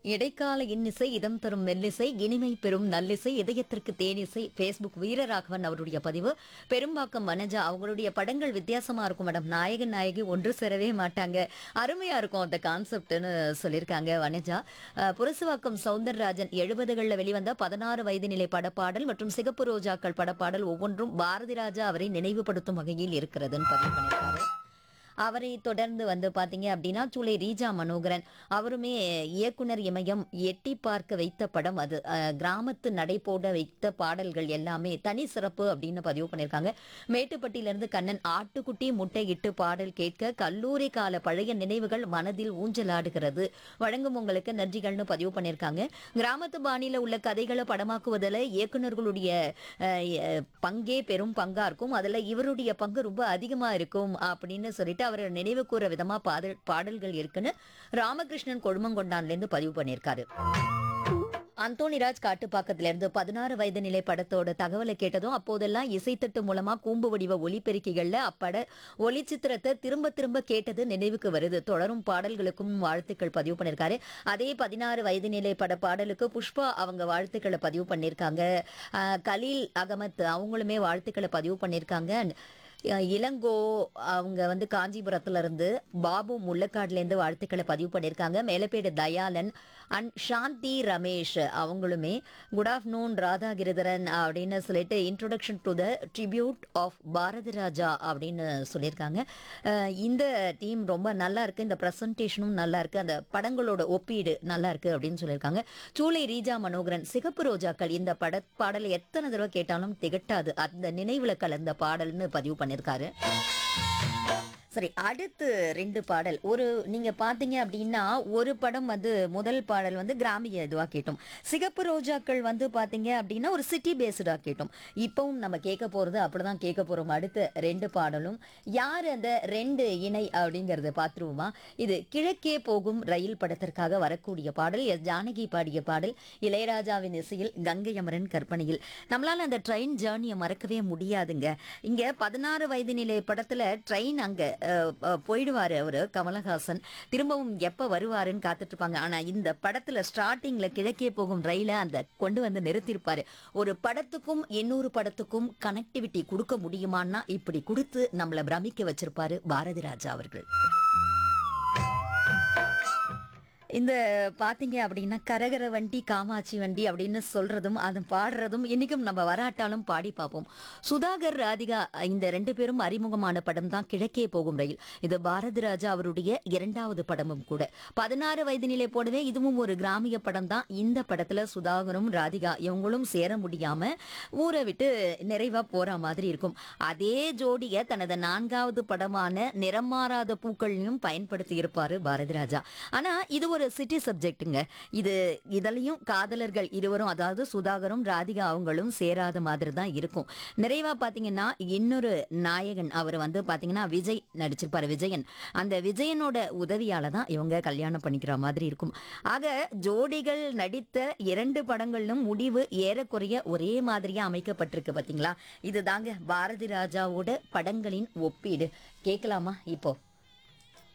இடைக்கால இன்னிசை இதம் தரும் மெல்லிசை இனிமை பெறும் நல்லிசை இதயத்திற்கு தேனிசை ஃபேஸ்புக் வீரராகவன் அவருடைய பதிவு பெரும்பாக்கம் வனஜா அவங்களுடைய படங்கள் வித்தியாசமா இருக்கும் மேடம் நாயகன் நாயகி ஒன்று சேரவே மாட்டாங்க அருமையா இருக்கும் அந்த கான்செப்ட்னு சொல்லியிருக்காங்க வனஜா அஹ், புரசுவாக்கம் சவுந்தரராஜன் எழுபதுகளில் வெளிவந்த பதினாறு வயது நிலை படப்பாடல் மற்றும் சிகப்பு ரோஜாக்கள் படப்பாடல் ஒவ்வொன்றும் பாரதி ராஜா அவரை நினைவுபடுத்தும் வகையில் இருக்கிறதுன்னு பதிவு பண்ணியிருக்காரு அவரை தொடர்ந்து வந்து பாத்தீங்க அப்படின்னா சூளை ரீஜா மனோகரன் அவருமே இயக்குனர் இமயம் எட்டி பார்க்க வைத்த படம் அது அஹ், கிராமத்து நடை போட வைத்த பாடல்கள் எல்லாமே தனி சிறப்பு அப்படின்னு பதிவு பண்ணியிருக்காங்க மேட்டுப்பட்டியிலிருந்து கண்ணன் ஆட்டுக்குட்டி முட்டை இட்டு பாடல் கேட்க கல்லூரி கால பழைய நினைவுகள் மனதில் ஊஞ்சலாடுகிறது வழங்கும் உங்களுக்கு நன்றிகள்னு பதிவு பண்ணியிருக்காங்க கிராமத்து பாணியில உள்ள கதைகளை படமாக்குவதில் இயக்குனர்களுடைய அஹ், அஹ், பங்கே பெரும் பங்கா இருக்கும் அதுல இவருடைய பங்கு ரொம்ப அதிகமா இருக்கும் அப்படின்னு சொல்லிட்டு அவரை நினைவு கூற விதமா பாடல் பாடல்கள் இருக்குன்னு ராமகிருஷ்ணன் கொழுமங்கொண்டான்ல இருந்து பதிவு பண்ணியிருக்காரு அந்தோணிராஜ் காட்டுப்பாக்கத்துல இருந்து பதினாறு வயது நிலை படத்தோட தகவலை கேட்டதும் அப்போதெல்லாம் இசைத்தட்டு மூலமா கூம்பு வடிவ ஒலிபெருக்கிகள்ல அப்பட ஒளிச்சித்திரத்தை திரும்ப திரும்ப கேட்டது நினைவுக்கு வருது தொடரும் பாடல்களுக்கும் வாழ்த்துக்கள் பதிவு பண்ணிருக்காரு அதே பதினாறு வயது நிலை பட பாடலுக்கு புஷ்பா அவங்க வாழ்த்துக்களை பதிவு பண்ணிருக்காங்க அஹ், கலீல் அகமத் அவங்களுமே வாழ்த்துக்களை பதிவு பண்ணிருக்காங்க அஹ் இளங்கோ அவங்க வந்து காஞ்சிபுரத்துல இருந்து பாபு முள்ளக்காடுல இருந்து வாழ்த்துக்களை பதிவு பண்ணியிருக்காங்க மேலப்பேடு தயாளன் அண்ட் சாந்தி ரமேஷ் அவங்களுமே குட் ஆஃப்டர்நூன் ராதாகிரிதரன் அப்படின்னு சொல்லிட்டு introduction to the tribute of Bharathi Raja அப்படின்னு சொல்லியிருக்காங்க அஹ் இந்த டீம் ரொம்ப நல்லா இருக்கு இந்த ப்ரெசன்டேஷனும் நல்லா இருக்கு அந்த படங்களோட ஒப்பீடு நல்லா இருக்கு அப்படின்னு சொல்லியிருக்காங்க சூளை ரீஜா மனோகரன் சிகப்பு ரோஜாக்கள் இந்த பட பாடலை எத்தனை தடவை கேட்டாலும் திகட்டாது அந்த நினைவுல கலந்த பாடல்னு பதிவு பண்ணியிருக்காரு சரி அடுத்து ரெண்டு பாடல் ஒரு நீங்க பாத்தீங்க அப்படின்னா ஒரு படம் வந்து முதல் பாடல் வந்து கிராமிய இதுவா கேட்டோம் சிகப்பு ரோஜாக்கள் வந்து பாத்தீங்க அப்படின்னா ஒரு சிட்டி பேஸ்டா கேட்டோம் இப்பவும் நம்ம கேட்க போறது அப்படிதான் கேட்க போறோம் அடுத்த ரெண்டு பாடலும் யார் அந்த ரெண்டு இணை அப்படிங்கறத பாத்துருவோமா இது கிழக்கே போகும் ரயில் படத்திற்காக வரக்கூடிய பாடல் எஸ் ஜானகி பாடிய பாடல் இளையராஜாவின் இசையில் கங்கை அமரன் கற்பனையில் நம்மளால அந்த ட்ரெயின் ஜேர்னியை மறக்கவே முடியாதுங்க இங்க பதினாறு வயது நிலை படத்துல ட்ரெயின் அங்க அஹ், அஹ், போயிடுவாரு அவரு கமலஹாசன் திரும்பவும் எப்ப வருவாருன்னு காத்துட்டு இருப்பாங்க ஆனா இந்த படத்துல ஸ்டார்டிங்ல கிழக்கே போகும் ரயில அந்த கொண்டு வந்து நிறுத்தியிருப்பாரு ஒரு படத்துக்கும் இன்னொரு படத்துக்கும் கனெக்டிவிட்டி கொடுக்க முடியுமான்னா இப்படி கொடுத்து நம்மள பிரமிக்க வச்சிருப்பாரு பாரதி ராஜா அவர்கள் இந்த பாத்தீங்க அப்படின்னா கரகர வண்டி காமாட்சி வண்டி அப்படின்னு சொல்றதும் அது பாடுறதும் இன்னைக்கும் நம்ம வராட்டாலும் பாடி பார்ப்போம் சுதாகர் ராதிகா இந்த ரெண்டு பேரும் அறிமுகமான படம் தான் கிழக்கே போகும் ரயில் இது பாரதி ராஜா அவருடைய இரண்டாவது படமும் கூட பதினாறு வயது நிலை போடவே இதுவும் ஒரு கிராமிய படம் தான் இந்த படத்துல சுதாகரும் ராதிகா இவங்களும் சேர முடியாம ஊரை விட்டு நிறைவா போற மாதிரி இருக்கும் அதே ஜோடிய தனது நான்காவது படமான நிறம் மாறாத பூக்களையும் பயன்படுத்தி இருப்பாரு பாரதி ராஜா ஆனா இது ஒரு சிட்டி சப்ஜெக்ட்டுங்க இது இதுலயும் காதலர்கள் இருவரும் அதாவது சுதாகரும் ராதிகா அவங்களும் சேராத மாதிரி தான் இருக்கும் நிறைவா பாத்தீங்கன்னா இன்னொரு நாயகன் அவர் வந்து பாத்தீங்கன்னா விஜய் நடிச்சிருப்பாரு விஜயன் அந்த விஜயனோட உதவியால தான் இவங்க கல்யாணம் பண்ணிக்கிற மாதிரி இருக்கும் ஆக ஜோடிகள் நடித்த இரண்டு படங்களிலும் முடிவு ஏறக்குறைய ஒரே மாதிரியா அமைக்கப்பட்டிருக்கு பாத்தீங்களா இதுதாங்க பாரதி ராஜாவோட படங்களின் ஒப்பீடு கேட்கலாமா இப்போ